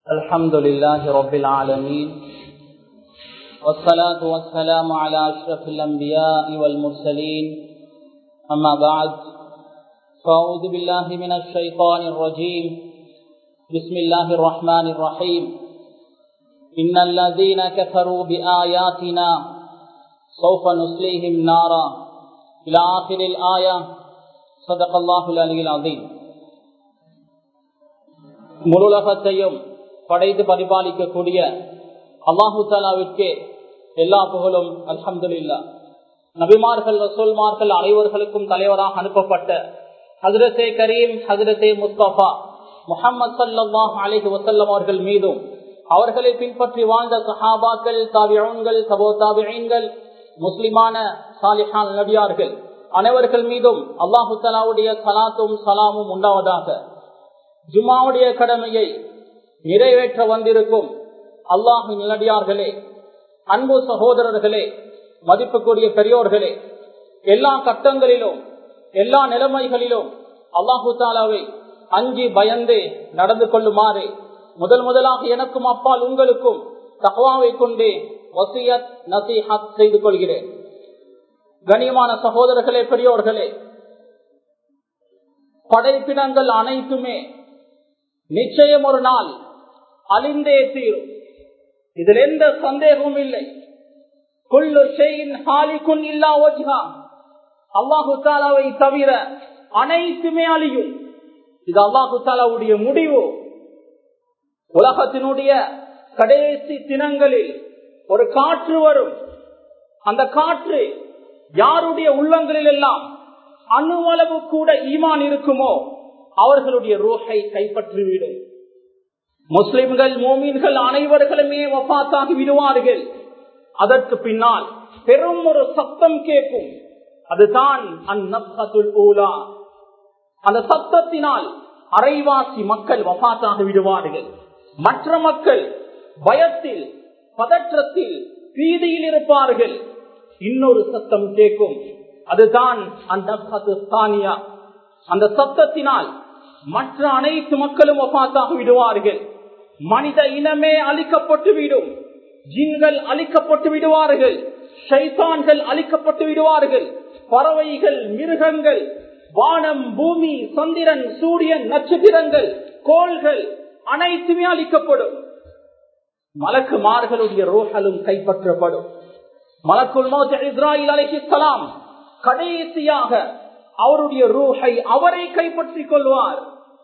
الحمد لله رب العالمين والصلاة والسلام على أشرف الأنبياء والمرسلين أما بعد فأعوذ بالله من الشيطان الرجيم بسم الله الرحمن الرحيم إن الذين كفروا بآياتنا سوف نصليهم نارا إلى آخر الآية صدق الله العلي العظيم முழுலகத்தையும் படைத்து பரிபாலிக்கக்கூடிய அல்லாஹு தாலாவிற்கு எல்லா புகழும் அல்ஹம்துல்லா நபிமார்கள் ரசூல்மார்கள் அனைவர்களுக்கும் தலைவராக அனுப்பப்பட்ட ஹசரத்தே கரீம் ஹசரத்தே முஸ்தபா முகமது சல்லாஹ் அலிஹி வசல்லம் அவர்கள் மீதும் அவர்களை பின்பற்றி வாழ்ந்த சஹாபாக்கள் தாவியன்கள் சபோ தாவியன்கள் முஸ்லிமான சாலிஹான் நபியார்கள் அனைவர்கள் மீதும் அல்லாஹு தலாவுடைய சலாத்தும் சலாமும் உண்டாவதாக ஜுமாவுடைய கடமையை நிறைவேற்ற வந்திருக்கும் அல்லாஹு நிலடியார்களே அன்பு சகோதரர்களே மதிப்புக்குரிய பெரியோர்களே எல்லா கட்டங்களிலும் எல்லா நிலைமைகளிலும் அல்லாஹு தாலாவை அஞ்சி பயந்து நடந்து கொள்ளுமாறு முதல் முதலாக எனக்கும் அப்பால் உங்களுக்கும் தகவாவை கொண்டு வசியத் நசீஹத் செய்து கொள்கிறேன் கனியமான சகோதரர்களே பெரியோர்களே படைப்பினங்கள் அனைத்துமே நிச்சயம் ஒரு நாள் அழிந்தே தீரும் இதில் எந்த சந்தேகமும் இல்லை குள்ளு ஷெயின் ஹாலிக்குன் இல்லா ஒஜ்ஹா அல்லாஹு தாலாவை தவிர அனைத்துமே அழியும் இது அல்லாஹு தாலாவுடைய முடிவு உலகத்தினுடைய கடைசி தினங்களில் ஒரு காற்று வரும் அந்த காற்று யாருடைய உள்ளங்களில் எல்லாம் அணுவளவு கூட ஈமான் இருக்குமோ அவர்களுடைய ரூஹை கைப்பற்றிவிடும் முஸ்லிம்கள் மோமீன்கள் அனைவர்களுமே வபாத்தாகி விடுவார்கள் அதற்கு பின்னால் பெரும் ஒரு சத்தம் கேட்கும் அதுதான் அந்நப்சத்துல் ஊலா அந்த சத்தத்தினால் அரைவாசி மக்கள் வபாத்தாக விடுவார்கள் மற்ற மக்கள் பயத்தில் பதற்றத்தில் பீதியில் இருப்பார்கள் இன்னொரு சத்தம் கேட்கும் அதுதான் அந்த அந்த சத்தத்தினால் மற்ற அனைத்து மக்களும் ஒப்பாத்தாக விடுவார்கள் மனித இனமே அழிக்கப்பட்டு விடும் ஜின்கள் அழிக்கப்பட்டு விடுவார்கள் ஷைத்தான்கள் அழிக்கப்பட்டு விடுவார்கள் பறவைகள் மிருகங்கள் வானம் பூமி சந்திரன் சூரியன் நட்சத்திரங்கள் கோள்கள் அனைத்துமே அழிக்கப்படும் மலக்குமார்களுடைய ரோஹலும் கைப்பற்றப்படும் மலக்குள் இஸ்ராயில் அலிஹிஸ்லாம் கடைசியாக அவருடைய ரூஹை அவரை கைப்பற்றிக் கொள்வார்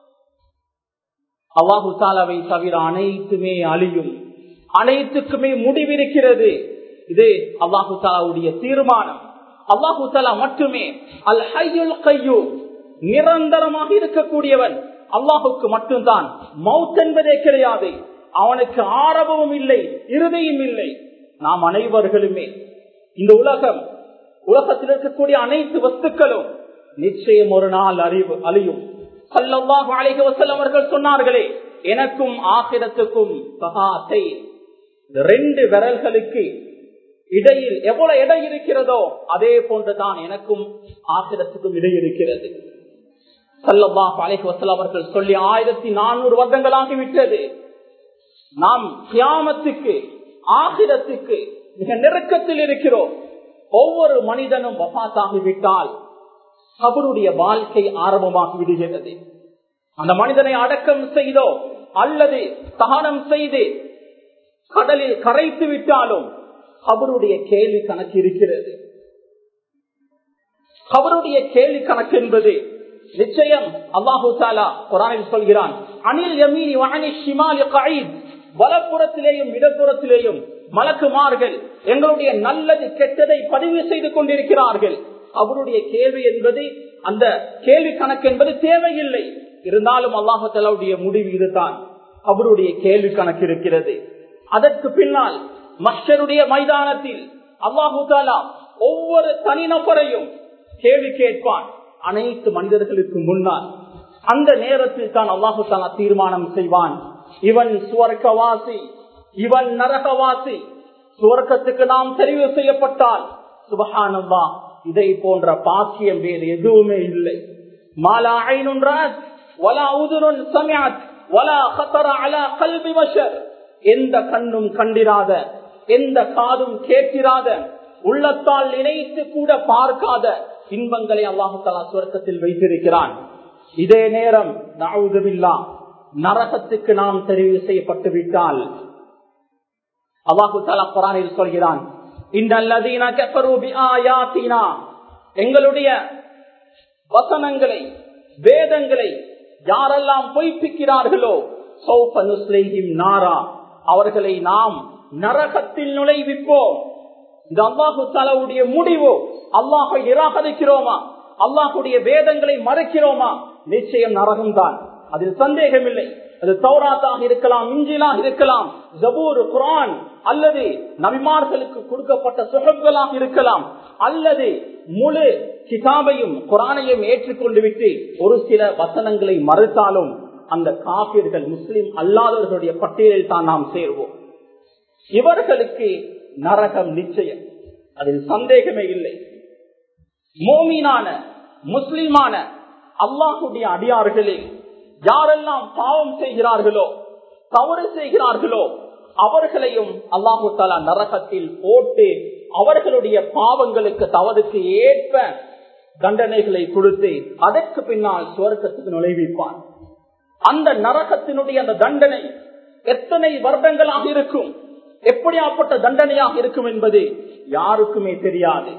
அல்லாஹு தாலாவை தவிர அனைத்துமே அழியும் அனைத்துக்குமே முடிவிருக்கிறது இது அல்லாஹு தாலாவுடைய தீர்மானம் அல்லாஹு தாலா மட்டுமே அல் ஹையுல் கையு நிரந்தரமாக இருக்கக்கூடியவன் அல்லாஹுக்கு மட்டும்தான் மவுத் என்பதே கிடையாது அவனுக்கு ஆரம்பமும் இல்லை இறுதியும் இல்லை நாம் அனைவர்களுமே இந்த உலகம் உலகத்தில் இருக்கக்கூடிய அனைத்து வஸ்துக்களும் நிச்சயம் ஒரு நாள் அறிவு அழியும் சல்லல்லாஹு அலைஹி வஸல்லம் அவர்கள் சொன்னார்களே எனக்கும் ஆகிரத்துக்கும் சகாத்தை ரெண்டு விரல்களுக்கு இடையில் எவ்வளவு இடை இருக்கிறதோ அதே போன்றுதான் எனக்கும் ஆகிரத்துக்கும் இடை இருக்கிறது சல்லல்லாஹு அலைஹி வஸல்லம் அவர்கள் சொல்லி ஆயிரத்தி நானூறு வருடங்களாகிவிட்டது நாம் கியாமத்துக்கு ஆகிரத்துக்கு மிக நெருக்கத்தில் இருக்கிறோம் ஒவ்வொரு மனிதனும் வபாத்தாகிவிட்டால் கபருடைய வாழ்க்கை ஆரம்பமாகி விடுகிறது அந்த மனிதனை அடக்கம் செய்தோ அல்லது தகனம் செய்து கடலில் கரைத்து விட்டாலும் கபருடைய கேள்வி கணக்கு இருக்கிறது கபருடைய கேள்வி கணக்கு என்பது நிச்சயம் அல்லாஹு தாலா குரானில் சொல்கிறான் அனில் யமீனி வாணி ஷிமாலி கயீத் வலப்புறத்திலேயும் இடப்புறத்திலேயும் மலக்குமார்கள் எங்களுடைய நல்லது கெட்டதை பதிவு செய்து கொண்டிருக்கிறார்கள் அவருடைய கேள்வி என்பது அந்த கேள்வி கணக்கு என்பது தேவையில்லை இருந்தாலும் அல்லாஹாலுடைய முடிவு இதுதான் அவருடைய கேள்வி கணக்கு இருக்கிறது அதற்கு பின்னால் மஷருடைய மைதானத்தில் அல்லாஹு தாலா ஒவ்வொரு தனிநபரையும் கேள்வி கேட்பான் அனைத்து மனிதர்களுக்கு முன்னால் அந்த நேரத்தில் தான் அல்லாஹு தாலா தீர்மானம் செய்வான் இவன் சுவர்க்கவாசி இவன் நரகவாசி சுவர்க்கத்துக்கு நாம் தெரிவு செய்யப்பட்டால் சுபகானந்தா இதை போன்ற பாக்கியம் வேறு எதுவுமே இல்லை மாலா ஐநுன்றாத் வலா உதுருன் சமியாத் வலா خطر على قلب بشر எந்த கண்ணும் கண்டிராத எந்த காதும் கேட்கிறாத உள்ளத்தால் நினைத்து கூட பார்க்காத இன்பங்களை அல்லாஹு தலா சுவர்க்கத்தில் வைத்திருக்கிறான் இதே நேரம் நாவுதவில்லா நரகத்துக்கு நாம் தெரிவு செய்யப்பட்டு விட்டால் அல்லாஹு தலா குரானில் சொல்கிறான் இன்னல்லதீன கஃபரு பிஆயாத்தினா எங்களுடைய வசனங்களை வேதங்களை யாரெல்லாம் பொய்ப்பிக்கிறார்களோ சௌஃப நுஸ்லைஹிம் நாரா அவர்களை நாம் நரகத்தில் நுழைவிப்போம் இது அல்லாஹு தலாவுடைய முடிவு அல்லாஹை நிராகரிக்கிறோமா அல்லாஹுடைய வேதங்களை மறைக்கிறோமா நிச்சயம் நரகம்தான் அதில் சந்தேகம் இல்லை அது தௌராத்தாக இருக்கலாம் இஞ்சிலாக இருக்கலாம் ஜபூர் குரான் அல்லது நபிமார்களுக்கு கொடுக்கப்பட்ட சுகங்களாக இருக்கலாம் அல்லது முழு கிதாபையும் குரானையும் ஏற்றுக்கொண்டு விட்டு ஒரு சில வசனங்களை மறுத்தாலும் அந்த காப்பீர்கள் முஸ்லிம் அல்லாதவர்களுடைய பட்டியலில் தான் நாம் சேர்வோம் இவர்களுக்கு நரகம் நிச்சயம் அதில் சந்தேகமே இல்லை மோமீனான முஸ்லிமான அல்லாஹுடைய அடியார்களில் யாரெல்லாம் பாவம் செய்கிறார்களோ தவறு செய்கிறார்களோ அவர்களையும் அல்லாஹு தாலா நரகத்தில் போட்டு அவர்களுடைய பாவங்களுக்கு தவறுக்கு ஏற்ப தண்டனைகளை கொடுத்து அதற்கு பின்னால் சுவர்க்கத்துக்கு நுழைவிப்பான் அந்த நரகத்தினுடைய அந்த தண்டனை எத்தனை வருடங்களாக இருக்கும் எப்படியாப்பட்ட தண்டனையாக இருக்கும் என்பது யாருக்குமே தெரியாது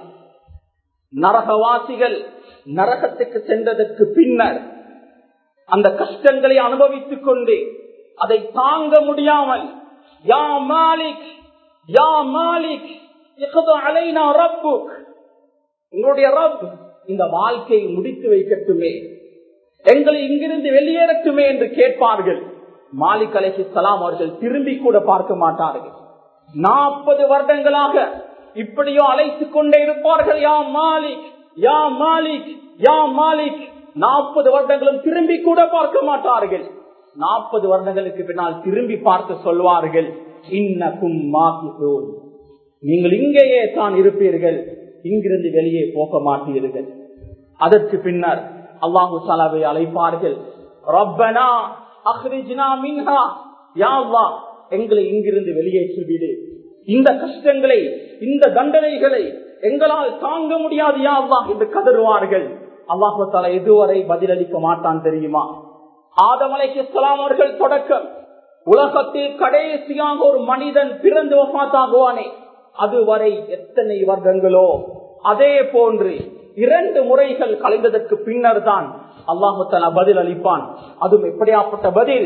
நரகவாசிகள் நரகத்துக்கு சென்றதற்கு பின்னர் அந்த கஷ்டங்களை அனுபவித்துக் கொண்டு அதை தாங்க முடியாமல் யா மாலிக் யா மாலிக் அலைனா ரப்புக் உங்களுடைய ரப் இந்த வாழ்க்கையை முடித்து வைக்கட்டுமே எங்களை இங்கிருந்து வெளியேறட்டுமே என்று கேட்பார்கள் மாலிக் அலைஹி சலாம் அவர்கள் திரும்பி கூட பார்க்க மாட்டார்கள் நாற்பது வருடங்களாக இப்படியோ அழைத்துக் கொண்டே இருப்பார்கள் யா மாலிக் யா மாலிக் யா மாலிக் நாற்பது வருடங்களும் திரும்பி கூட பார்க்க மாட்டார்கள் நாற்பது வருடங்களுக்கு பின்னால் திரும்பி பார்த்து சொல்வார்கள் இன்னக்கும் மாக்கிசோன் நீங்கள் இங்கேயே தான் இருப்பீர்கள் இங்கிருந்து வெளியே போக மாட்டீர்கள் அதற்கு பின்னர் அல்லாஹு சலாவை அழைப்பார்கள் ரப்பனா அஹ்ரிஜ்னா மின்ஹா யா அல்லாஹ் எங்களை இங்கிருந்து வெளியேற்றிவிடு இந்த கஷ்டங்களை இந்த தண்டனைகளை எங்களால் தாங்க முடியாது யா அல்லாஹ் என்று கதறுவார்கள் அல்லாஹு தாலா எதுவரை பதிலளிக்க மாட்டான் தெரியுமா ஆதமலைக்கு இஸ்லாம் அவர்கள் தொடக்கம் உலகத்தில் கடைசியாக ஒரு மனிதன் பிறந்து வஃத்தாகுவானே அதுவரை எத்தனை வருடங்களோ அதே போன்று இரண்டு முறைகள் கலைந்ததற்கு பின்னர் தான் அல்லாஹு தலா பதில் அளிப்பான் அதுவும் எப்படியாப்பட்ட பதில்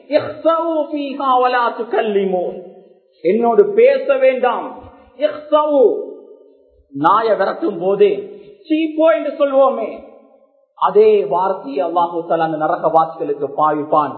என்னோடு பேச வேண்டாம் நாய விரட்டும் போதே சீப்போ என்று சொல்வோமே அதே வார்த்தையை அல்லாஹு தலா அந்த நரக வாசிகளுக்கு பாவிப்பான்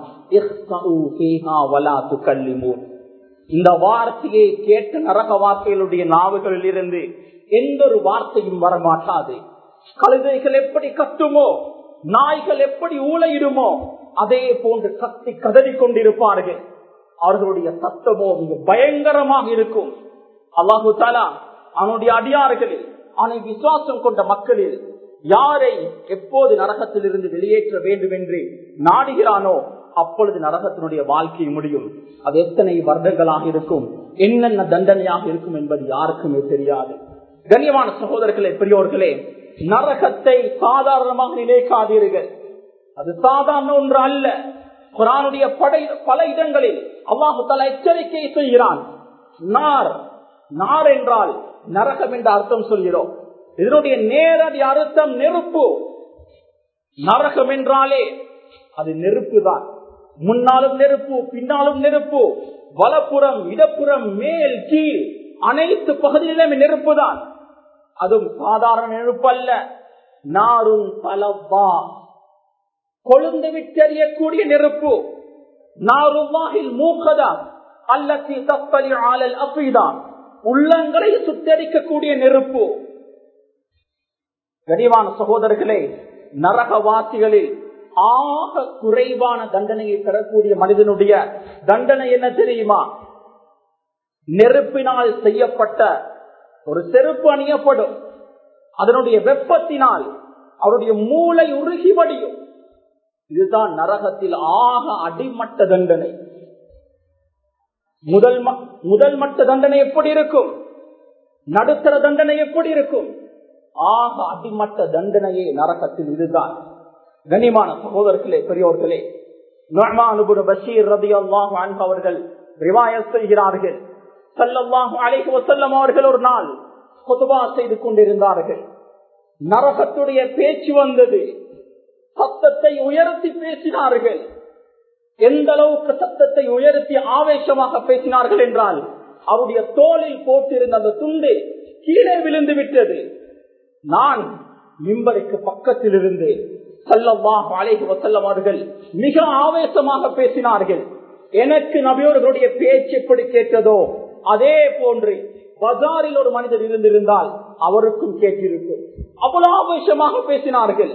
இந்த வார்த்தையை கேட்ட நரக வார்த்தைகளுடைய நாவுகளில் இருந்து எந்த ஒரு வார்த்தையும் வரமாட்டாது கழுதைகள் எப்படி கத்துமோ நாய்கள் எப்படி ஊழையிடுமோ அதே போன்று கத்தி கதறி கொண்டிருப்பார்கள் அவர்களுடைய சத்தமோ மிக பயங்கரமாக இருக்கும் அல்லாஹு தாலா அவனுடைய அடியார்களில் அவனை விசுவாசம் கொண்ட மக்களில் யாரை எப்போது நரகத்தில் இருந்து வெளியேற்ற வேண்டும் என்று நாடுகிறானோ அப்பொழுது நரகத்தினுடைய வாழ்க்கை முடியும் அது எத்தனை வருடங்களாக இருக்கும் என்னென்ன தண்டனையாக இருக்கும் என்பது யாருக்குமே தெரியாது கண்ணியமான சகோதரர்களே பெரியோர்களே நரகத்தை சாதாரணமாக நினைக்காதீர்கள் அது சாதாரண ஒன்று அல்ல குரானுடைய படை பல இடங்களில் அல்லாஹு தலா எச்சரிக்கை செய்கிறான் நார் நார் என்றால் நரகம் என்ற அர்த்தம் சொல்கிறோம் இதனுடைய நேரடி அர்த்தம் நெருப்பு நரகம் என்றாலே அது நெருப்பு தான் முன்னாலும் நெருப்பு பின்னாலும் நெருப்பு வலப்புறம் இடப்புறம் மேல் கீழ் அனைத்து பகுதியிலுமே நெருப்பு தான் அதுவும் சாதாரண நெருப்பு அல்ல நாரும் பலவா கொழுந்து விட்டறியக்கூடிய நெருப்பு நாருவாகில் மூக்கதா அல்லத்தி தப்பலி ஆளல் அப்பிதான் உள்ளங்களை சுத்தரிக்கக்கூடிய நெருப்பு கனிவான சகோதரர்களே நரகவாசிகளில் ஆக குறைவான தண்டனையை பெறக்கூடிய மனிதனுடைய தண்டனை என்ன தெரியுமா நெருப்பினால் செய்யப்பட்ட ஒரு செருப்பு அணியப்படும் அதனுடைய வெப்பத்தினால் அவருடைய மூளை உருகி வடியும் இதுதான் நரகத்தில் ஆக அடிமட்ட தண்டனை முதல் முதல் மட்ட தண்டனை எப்படி இருக்கும் நடுத்தர தண்டனை எப்படி இருக்கும் ஆக அடிமட்ட தண்டனையே நரகத்தில் இதுதான் கனிமான சகோதரர்களே பெரியோர்களே நொர்மானுபுர பஷீர் ரதி அல்லாஹ் அவர்கள் ரிவாயத் செய்கிறார்கள் சல்லல்லாஹு அலைஹி வஸல்லம் அவர்கள் ஒரு நாள் குதுபா செய்து கொண்டிருந்தார்கள் நரகத்துடைய பேச்சு வந்தது சத்தத்தை உயர்த்தி பேசினார்கள் எந்த அளவுக்கு சத்தத்தை உயர்த்தி ஆவேசமாக பேசினார்கள் என்றால் அவருடைய தோளில் போட்டிருந்த அந்த துண்டு கீழே விழுந்து விட்டது நான் மிம்பருக்கு பக்கத்தில் இருந்து சல்லல்லாஹு அலைஹி வஸல்லம் அவர்கள் மிக ஆவேசமாக பேசினார்கள் எனக்கு நபியோர்களுடைய பேச்சு எப்படி கேட்டதோ அதே போன்று பஜாரில் ஒரு மனிதர் இருந்திருந்தால் அவருக்கும் கேட்டிருக்கும் அவ்வளவு ஆவேசமாக பேசினார்கள்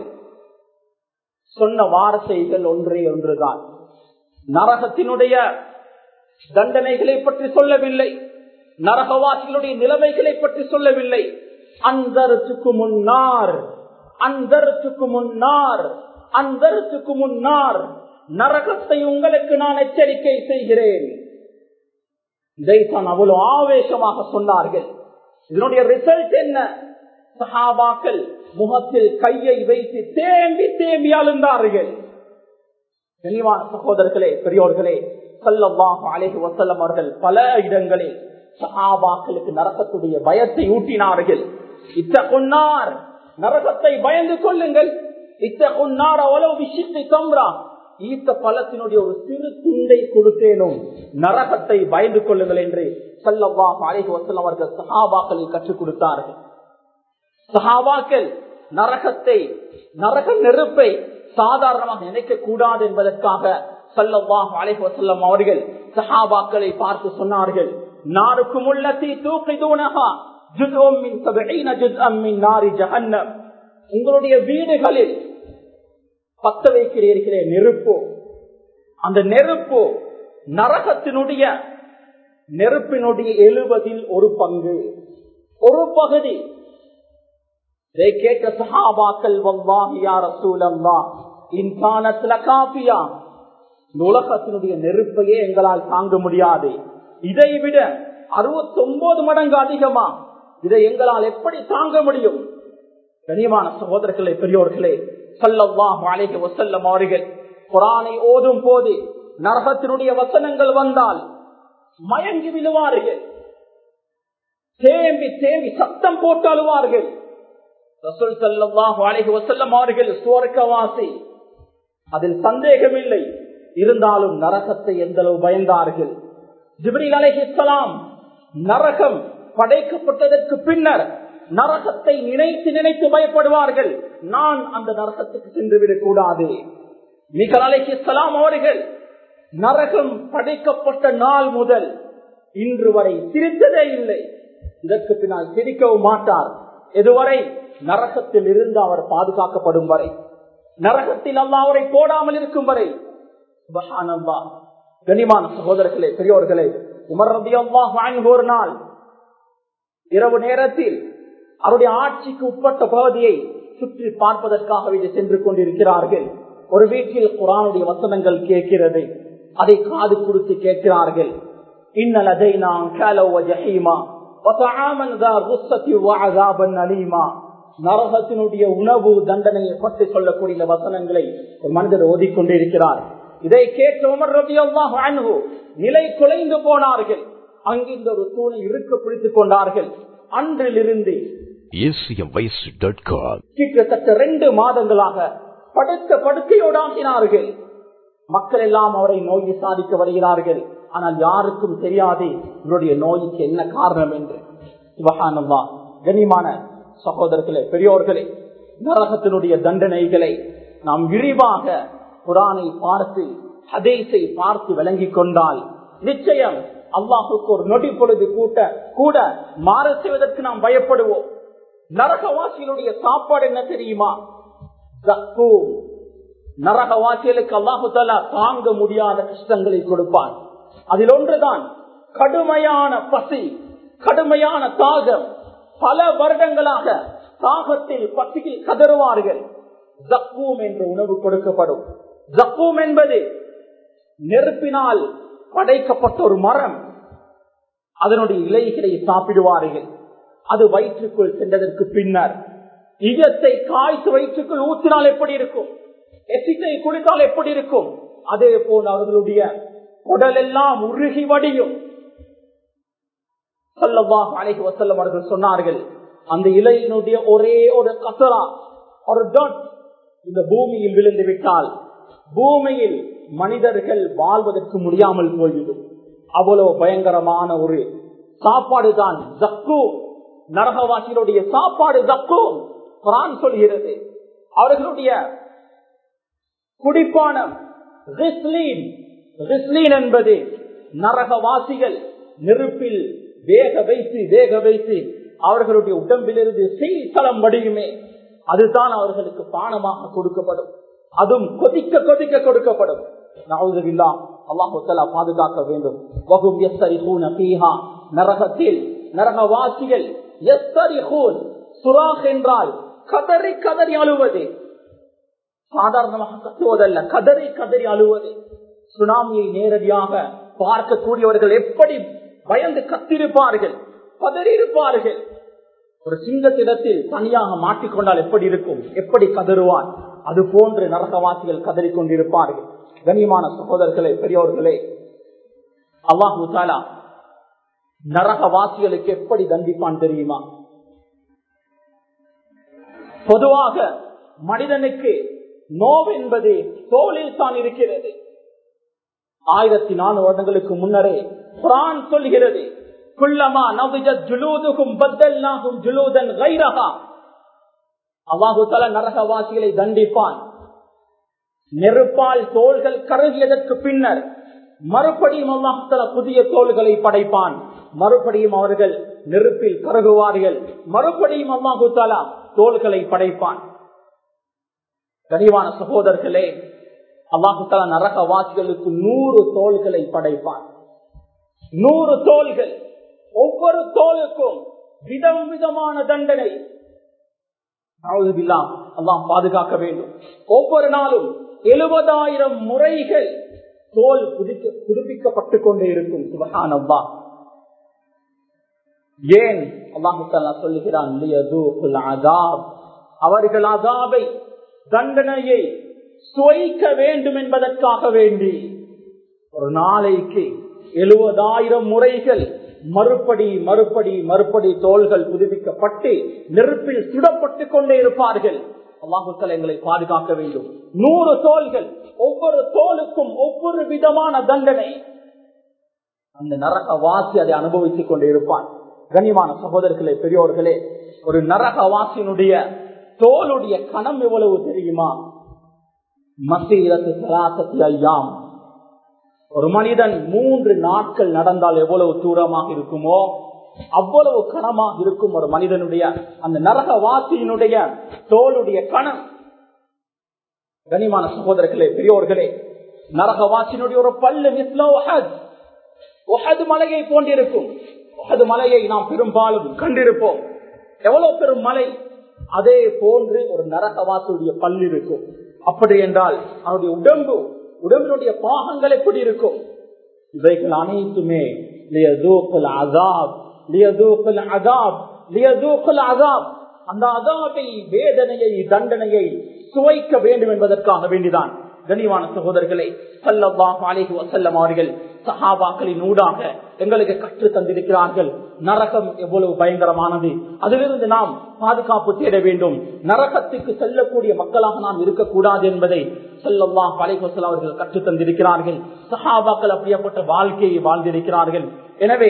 சொன்ன வார்த்தைகள் ஒன்றே ஒன்றுதான் நரகத்தினுடைய தண்டனைகளை பற்றி சொல்லவில்லை நரகவாசிகளுடைய நிலைமைகளை பற்றி சொல்லவில்லை அந்தரத்துக்கு முன்னார் அந்தரத்துக்கு முன்னார் அந்தரத்துக்கு முன்னார் நரகத்தை உங்களுக்கு நான் எச்சரிக்கை செய்கிறேன் இதைத்தான் அவ்வளவு ஆவேசமாக சொன்னார்கள் இதனுடைய ரிசல்ட் என்ன சஹாபாக்கள் முகத்தில் கையை வைத்து தேம்பி தேம்பி அழுந்தார்கள் தெளிவான சகோதரர்களே பெரியோர்களே சல்லல்லாஹு அலைஹி வஸல்லம் அவர்கள் பல இடங்களில் சஹாபாக்களுக்கு நரகத்துடைய பயத்தை ஊட்டினார்கள் இத்த கொன்னார் நரகத்தை பயந்து கொள்ளுங்கள் இத்த கொன்னார் அவ்வளவு விஷயத்தை கம்ரா ஈத்த பழத்தினுடைய ஒரு சிறு துண்டை கொடுத்தேனும் நரகத்தை பயந்து கொள்ளுங்கள் என்று சல்லல்லாஹு அலைஹி வஸல்லம் அவர்கள் சஹாபாக்களை கற்றுக் கொடுத்தார்கள் சஹாபாக்கள் நரகத்தை நரக நெருப்பை சாதாரணமாக நினைக்க கூடாது என்பதற்காக சல்லல்லாஹு அலைஹி வஸல்லம் அவர்கள் சஹாபாக்களை பார்த்து சொன்னார்கள் நாருக்கும் உள்ளத்தி தூக்கிதூனஹா ஜுஸ்உம் மின் 70 ஜுஸ்அம் மின் நாரி ஜஹன்னம் உங்களுடைய வீடுகளில் பத்த வைக்கிறீர்களே நெருப்பு அந்த நெருப்பு நரகத்தினுடைய நெருப்பினுடைய எழுபதில் ஒரு பங்கு ஒரு பகுதி இதை கேட்ட சஹாபாக்கள் வல்லாஹியா ரசூலல்லா இன்கானத்துல காப்பியா உலகத்தினுடைய நெருப்பையே எங்களால் தாங்க முடியாது இதை விட அறுபத்தி ஒன்பது மடங்கு அதிகமா இதை எங்களால் எப்படி தாங்க முடியும் கனியமான சகோதரர்களே பெரியோர்களே சல்லல்லாஹு அலைஹி வஸல்லம் அவர்கள் குரானை ஓதும் போது நரகத்தினுடைய வசனங்கள் வந்தால் மயங்கி விழுவார்கள் தேம்பி தேம்பி சத்தம் போட்டு அழுவார்கள் ரசூல் சல்லாஹு அலைஹி வஸல்லம் அவர்கள் சுவர்க்கவாசி அதில் சந்தேகம் இல்லை இருந்தாலும் நரகத்தை எந்த அளவு பயந்தார்கள் ஜிப்ரீல் அலைஹிஸ்ஸலாம் நரகம் படைக்கப்பட்டதற்கு பின்னர் நரகத்தை நினைத்து நினைத்து பயப்படுவார்கள் நான் அந்த நரகத்துக்கு சென்று விடக் கூடாது மிகல் அலைஹிஸ்ஸலாம் அவர்கள் நரகம் படைக்கப்பட்ட நாள் முதல் இன்று வரை சிரித்ததே இல்லை இதற்கு பின்னால் சிரிக்கவும் மாட்டார் எதுவரை நரகத்தில் இருந்து அவர் பாதுகாக்கப்படும் வரை நரகத்தில் அல்லா அவரை போடாமல் இருக்கும் வரை சுபஹானல்லா கனிமான சகோதரர்களே பெரியோர்களே உமர் ரபி அல்லாஹ் ஒரு நாள் இரவு நேரத்தில் அவருடைய ஆட்சிக்கு உட்பட்ட பகுதியை சுற்றி பார்ப்பதற்காக சென்று கொண்டிருக்கிறார்கள் ஒரு வீட்டில் குரானுடைய வசனங்கள் கேட்கிறது அதை காது கொடுத்து கேட்கிறார்கள் இன்னல் அதை நாம் ஜஹீமா நரகத்தினுடைய உணவு தண்டனையை பற்றி சொல்லக்கூடிய வசனங்களை ஒரு மனிதர் ஓதிக்கொண்டிருக்கிறார் இதை கேட்டு உமர் ரபி அல்லாஹ் நிலை குலைந்து போனார்கள் அங்கிருந்து ஒரு தூணை இருக்க பிடித்துக் கொண்டார்கள் அன்றிலிருந்து கிட்டத்தட்ட ரெண்டு மாதங்களாக படுத்த படுக்கையோடாகினார்கள் மக்கள் எல்லாம் அவரை நோய் விசாரிக்க வருகிறார்கள் ஆனால் யாருக்கும் தெரியாது இவருடைய நோய்க்கு என்ன காரணம் என்று சிவகானந்தா கனிமான சகோதரர்களே பெரியோர்களே நரகத்தினுடைய தண்டனைகளை நாம் விரிவாக குரானை பார்த்து ஹதேசை பார்த்து விளங்கிக் கொண்டால் நிச்சயம் அல்லாஹுக்கு ஒரு நொடி பொழுது கூட்ட கூட மாற செய்வதற்கு நாம் பயப்படுவோம் நரகவாசிகளுடைய சாப்பாடு என்ன தெரியுமா நரகவாசிகளுக்கு அல்லாஹு தாலா தாங்க முடியாத கஷ்டங்களை கொடுப்பான் அதில் ஒன்றுதான் கடுமையான பசி கடுமையான தாகம் பல வருடங்களாக தாகத்தில் பசியில் கதறுவார்கள் ஜக்கூம் என்ற உணவு கொடுக்கப்படும் ஜக்கூம் என்பது நெருப்பினால் படைக்கப்பட்ட ஒரு மரம் அதனுடைய இலைகளை சாப்பிடுவார்கள் அது வயிற்றுக்குள் சென்றதற்கு பின்னர் ஈயத்தை காய்த்து வயிற்றுக்குள் ஊற்றினால் எப்படி இருக்கும் எசிக்கை குடித்தால் எப்படி இருக்கும் அதே போல் அவர்களுடைய உடல் எல்லாம் உருகி வடியும் சொல்லவாக அழைக்கு வசல்லம் அவர்கள் சொன்னார்கள் அந்த இலையினுடைய ஒரே ஒரு கசரா ஒரு dot இந்த பூமியில் விழுந்து விட்டால் பூமியில் மனிதர்கள் வாழ்வதற்கு முடியாமல் போய்விடும் அவ்வளவு பயங்கரமான ஒரு சாப்பாடு தான் ஜக்கு நரகவாசிகளுடைய சாப்பாடு ஜக்கு குரான் சொல்கிறது அவர்களுடைய குடிப்பானம் ரிஸ்லீன் ரிஸ்லீன் என்பது நரகவாசிகள் நெருப்பில் வேக வைத்து வேக வைத்து அவர்களுடைய உடம்பிலிருந்து சீத்தளம் வடியுமே அதுதான் அவர்களுக்கு பானமாக கொடுக்கப்படும் அதுவும் கொதிக்க கொதிக்க கொடுக்கப்படும் நவுதுவில்லா அல்லாஹு தலா பாதுகாக்க வேண்டும் வகும் எஸ்தரிஹூன பீஹா நரகத்தில் நரகவாசிகள் எஸ்தரிஹூன் சுராக் என்றால் கதறி கதறி அழுவது சாதாரணமாக கத்துவதல்ல கதறி கதறி அழுவது சுனாமியை நேரடியாக பார்க்கக்கூடியவர்கள் எப்படி பயந்து கத்திருப்பார்கள் பதறியிருப்பார்கள் ஒரு சிங்கத்திடத்தில் தனியாக மாட்டிக்கொண்டால் எப்படி இருக்கும் எப்படி கதறுவான் அது போன்று நரகவாசிகள் கதறிக் கொண்டிருப்பார்கள் கனிமான சகோதரர்களே பெரியோர்களே அல்லாஹு தாலா நரகவாசிகளுக்கு எப்படி தண்டிப்பான் தெரியுமா பொதுவாக மனிதனுக்கு நோவு என்பது தோளில் தான் இருக்கிறது ஆயிரத்தி நானூறு வருடங்களுக்கு முன்னரே குரான் சொல்கிறது குள்ளமா நவிஜத் ஜுலூதுகும் பத்தல்லாகும் ஜுலூதன் கைரகா அல்லாஹு தல நரகவாசிகளை தண்டிப்பான் நெருப்பால் தோள்கள் கருகியதற்கு பின்னர் மறுபடியும் அல்லாஹால புதிய தோள்களை படைப்பான் மறுபடியும் அவர்கள் நெருப்பில் கருகுவார்கள் மறுபடியும் அல்லாஹு தாலா தோள்களை படைப்பான் கனிவான சகோதரர்களே அல்லாஹு தாலா நரகவாசிகளுக்கு நூறு தோள்களை படைப்பான் நூறு தோள்கள் ஒவ்வொரு தோலுக்கும் விதம் விதமான தண்டனை அல்லாம் பாதுகாக்க வேண்டும் ஒவ்வொரு நாளும் எழுபதாயிரம் முறைகள் தோல் புதுக்க புதுப்பிக்கப்பட்டுக் கொண்டே இருக்கும் சுபகான் அவ்வா ஏன் அல்லாஹு சொல்லுகிறான் அவர்கள் அதாவை தண்டனையை சுவைக்க வேண்டும் என்பதற்காக வேண்டி ஒரு நாளைக்கு எழுபதாயிரம் முறைகள் மறுபடி மறுபடி மறுபடி தோள்கள் புதுப்பிக்கப்பட்டு நெருப்பில் சுடப்பட்டு கொண்டே இருப்பார்கள் அல்லாஹுக்கள் எங்களை பாதுகாக்க வேண்டும் நூறு தோள்கள் ஒவ்வொரு தோலுக்கும் ஒவ்வொரு விதமான தண்டனை அந்த நரக வாசி அதை அனுபவித்துக் கொண்டே இருப்பான் கனிமான சகோதரர்களே பெரியோர்களே ஒரு நரக வாசியினுடைய தோளுடைய கணம் எவ்வளவு தெரியுமா மசீரத்து சராசத்தி ஐயாம் ஒரு மனிதன் மூன்று நாட்கள் நடந்தால் எவ்வளவு தூரமாக இருக்குமோ அவ்வளவு கனமாக இருக்கும் ஒரு மனிதனுடைய அந்த நரக வாசியினுடைய தோளுடைய கணம் கனிமான சகோதரர்களே பெரியோர்களே நரக வாசியினுடைய ஒரு பல்லு ஒஹது மலையை போன்றிருக்கும் ஒஹது மலையை நாம் பெரும்பாலும் கண்டிருப்போம் எவ்வளவு பெரும் மலை அதே போன்று ஒரு நரகவாசியுடைய பல் இருக்கும் அப்படி என்றால் அவனுடைய உடம்பு உடம்பினுடைய பாகங்கள் எப்படி இருக்கும் இவைகள் அனைத்துமே அந்த அதாபை வேதனையை தண்டனையை சுவைக்க வேண்டும் என்பதற்காக வேண்டிதான் கனிவான சகோதரர்களே சல்லல்லாஹு அலைஹி வஸல்லம் அவர்கள் சஹாபாக்களின் ஊடாக எங்களுக்கு கற்று தந்திருக்கிறார்கள் நரகம் எவ்வளவு பயங்கரமானது அதிலிருந்து நாம் பாதுகாப்பு தேட வேண்டும் நரகத்துக்கு செல்லக்கூடிய மக்களாக நாம் இருக்கக்கூடாது என்பதை சொல்லல்லாஹ் அலைஹசல் அவர்கள் கற்று தந்திருக்கிறார்கள் சஹாபாக்கள் அப்படியப்பட்ட வாழ்க்கையை வாழ்ந்திருக்கிறார்கள் எனவே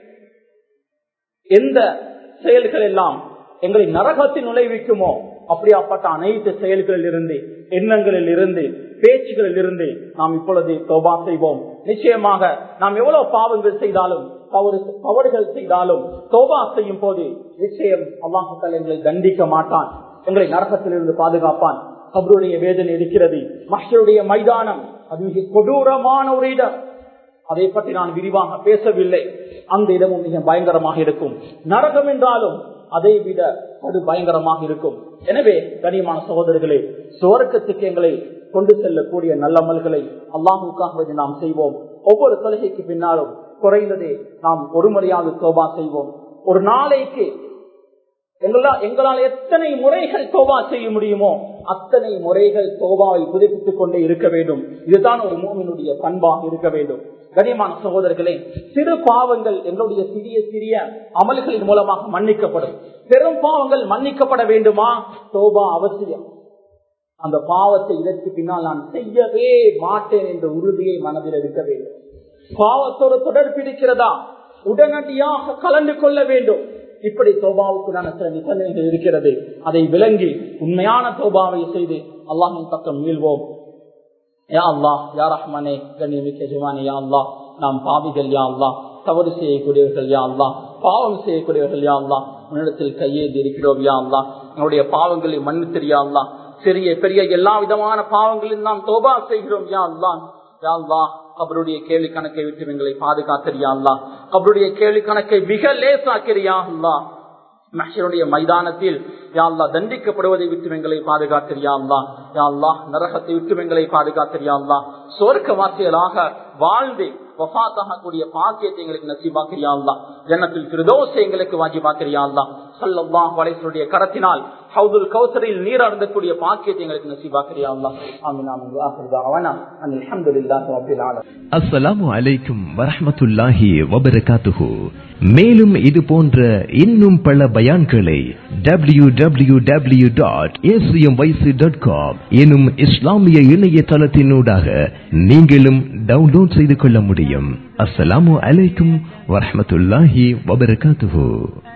எந்த செயல்கள் எல்லாம் எங்களை நரகத்தில் நுழைவிக்குமோ அப்படியாப்பட்ட அனைத்து செயல்களில் இருந்து எண்ணங்களில் இருந்து பேச்சுகளில் இருந்து நாம் இப்பொழுது தோபா செய்வோம் நிச்சயமாக நாம் எவ்வளவு பாவங்கள் செய்தாலும் தவறுகள் செய்தாலும் தோபா செய்யும் போது நிச்சயம் அல்லாஹால் எங்களை தண்டிக்க மாட்டான் எங்களை நரகத்திலிருந்து பாதுகாப்பான் கபருடைய வேதனை இருக்கிறது மஷருடைய மைதானம் அது மிக கொடூரமான ஒரு இடம் அதை பற்றி நான் விரிவாக பேசவில்லை அந்த இடமும் மிக பயங்கரமாக இருக்கும் நரகம் என்றாலும் அதை விட அது பயங்கரமாக இருக்கும் எனவே கனியமான சகோதரர்களே சுவர்க்கத்துக்கு எங்களை கொண்டு செல்லக்கூடிய நல்லமல்களை அல்லாஹுக்காக நாம் செய்வோம் ஒவ்வொரு தொழுகைக்கு பின்னாலும் குறைந்ததே நாம் ஒரு முறையாவது தோபா செய்வோம் ஒரு நாளைக்கு எங்களால் எங்களால் எத்தனை முறைகள் தோபா செய்ய முடியுமோ அத்தனை முறைகள் தோபாவை புதுப்பித்துக் கொண்டே இருக்க வேண்டும் இதுதான் ஒரு மூமினுடைய பண்பாக இருக்க வேண்டும் கனியமான சகோதரர்களே சிறு பாவங்கள் எங்களுடைய சிறிய சிறிய அமல்களின் மூலமாக மன்னிக்கப்படும் பெரும் பாவங்கள் மன்னிக்கப்பட வேண்டுமா தோபா அவசியம் அந்த பாவத்தை இதற்கு பின்னால் நான் செய்யவே மாட்டேன் என்ற உறுதியை மனதில் இருக்க வேண்டும் பாவத்தோடு தொடர்பு இருக்கிறதா உடனடியாக கலந்து கொள்ள வேண்டும் இப்படி தோபாவுக்குடான சில நிபந்தனைகள் இருக்கிறது அதை விளங்கி உண்மையான தோபாவை செய்து அல்லாஹின் பக்கம் மீள்வோம் யா அல்லா யா ரஹ்மனே கண்ணியமிக்க ஜுவானே யா அல்லா நாம் பாவிகள் யா அல்லா தவறு செய்யக்கூடியவர்கள் யா அல்லா பாவம் செய்யக்கூடியவர்கள் யா அல்லா உன்னிடத்தில் கையேந்தி இருக்கிறோம் யா அல்லா நம்முடைய பாவங்களை மன்னித்திரியா அல்லா சிறிய பெரிய எல்லா விதமான பாவங்களில் நாம் தோபா செய்கிறோம் யா அல்லா யா அல்லா அவருடைய கேள்வி கணக்கை விட்டு எங்களை பாதுகாத்திரியா அல்லா அவருடைய கேள்வி கணக்கை மிக லேசாக்கிறியா அல்லா மஹருடைய மைதானத்தில் யாழ்லா தண்டிக்கப்படுவதை விட்டு எங்களை பாதுகாத்திரியா அல்லா யாழ்லா நரகத்தை விட்டு எங்களை பாதுகாத்திரியா அல்லா சோர்க்க வாசியலாக வாழ்ந்து வஃத்தாகக்கூடிய பாக்கியத்தை எங்களுக்கு நசீபாக்கிறியா அல்லா ஜன்னத்தில் திருதோசை எங்களுக்கு வாஜிபாக்கிறியா அல்லா சல்லாஹ் வலைசனுடைய கரத்தினால் ஹவுதுல் கௌசரில் நீர் அருந்தக்கூடிய பாக்கியத்தை எங்களுக்கு நசீபாக்கிறியா அல்லா ஆமீன் ஆமீன் வாஹிர் தஅவானா அல்ஹம்துலில்லாஹி ரப்பில் ஆலமீன் அஸ்ஸலாமு அலைக்கும் வரஹ்மத்துல்லாஹி வபரகாத்துஹு மேலும் இது போன்ற இன்னும் பல பயான்களை W W W dot dot com எனும் இஸ்லாமிய இணையதளத்தினூடாக நீங்களும் டவுன்லோட் செய்து கொள்ள முடியும் அஸ்ஸலாமு அலைக்கும் வரஹ்மத்துல்லாஹி வபரகாத்துஹு